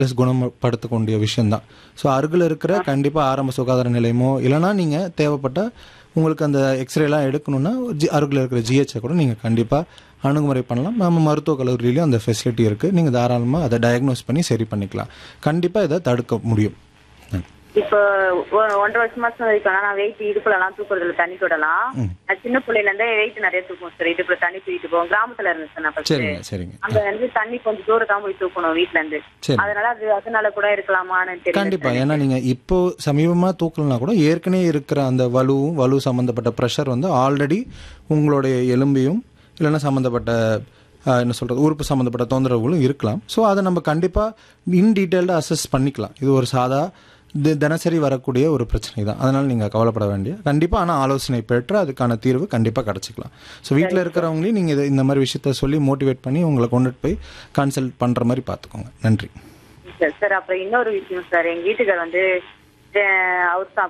குணப்படுத்தக்கூடிய விஷயம்தான் ஸோ அருகில் இருக்கிற கண்டிப்பாக ஆரம்ப சுகாதார நிலையமோ இல்லைனா நீங்கள் தேவைப்பட்ட உங்களுக்கு அந்த எக்ஸ்ரேலாம் எடுக்கணும்னா ஜி அருகில் இருக்கிற ஜிஹெச்சை கூட நீங்கள் கண்டிப்பாக அணுகுமுறை பண்ணலாம் நம்ம மருத்துவக் கல்லூரியிலையும் அந்த ஃபெசிலிட்டி இருக்குது நீங்கள் தாராளமாக அதை டயக்னோஸ் பண்ணி சரி பண்ணிக்கலாம் கண்டிப்பாக இதை தடுக்க முடியும் நன்றி. இப்போ ஒ- ஒன்றரை வருஷமா சார் இப்போ நான் வெயிட் இடுப்புல எல்லாம் தூக்குறதுல தண்ணி தொடலாம் நான் சின்ன பிள்ளைல இருந்தே வெயிட் நிறைய தூக்கும் சார் இடுப்புல தண்ணி தூக்கிட்டு போவோம் கிராமத்துல இருந்தேன் சார் நான் first. சரிங்க சரிங்க அங்க வந்து தண்ணி கொஞ்சம் தூரம் தான் போய் தூக்கணும் வீட்ல இருந்து சரி. அதனால அது அதனால கூட இருக்கலாமான்னு தெரியல கண்டிப்பா ஏன்னா நீங்க இப்போ சமீபமா தூக்கலனா கூட ஏற்கனவே இருக்கிற அந்த வலுவும் வலு சம்பந்தப்பட்ட ப்ரெஷர் வந்து ஆல்ரெடி உங்களுடைய எலும்பையும் இல்லைன்னா சம்பந்தப்பட்ட ஆஹ், என்ன சொல்றது உறுப்பு சம்பந்தப்பட்ட தொந்தரவுகளும் இருக்கலாம் ஸோ அதை நம்ம கண்டிப்பா இன் டீட்டெயில்டாக அசஸ் பண்ணிக்கலாம் இது ஒரு சாதா தி- தினசரி வரக்கூடிய ஒரு பிரச்சனை தான் அதனால நீங்க கவலைப்பட வேண்டிய கண்டிப்பா ஆனா ஆலோசனை பெற்று அதுக்கான தீர்வு கண்டிப்பா கிடைச்சிக்கலாம் ஸோ வீட்டில் இருக்கிறவங்களையும் நீங்க இதை- இந்த மாதிரி விஷயத்த சொல்லி மோட்டிவேட் பண்ணி உங்களை கொண்டுட்டு போய் கன்சல்ட் பண்ற மாதிரி பார்த்துக்கோங்க நன்றி சார் சார் அப்புறம் இன்னொரு விஷயம் சார் எங்க வீட்டுக்கார் வந்து அஹ், அவர்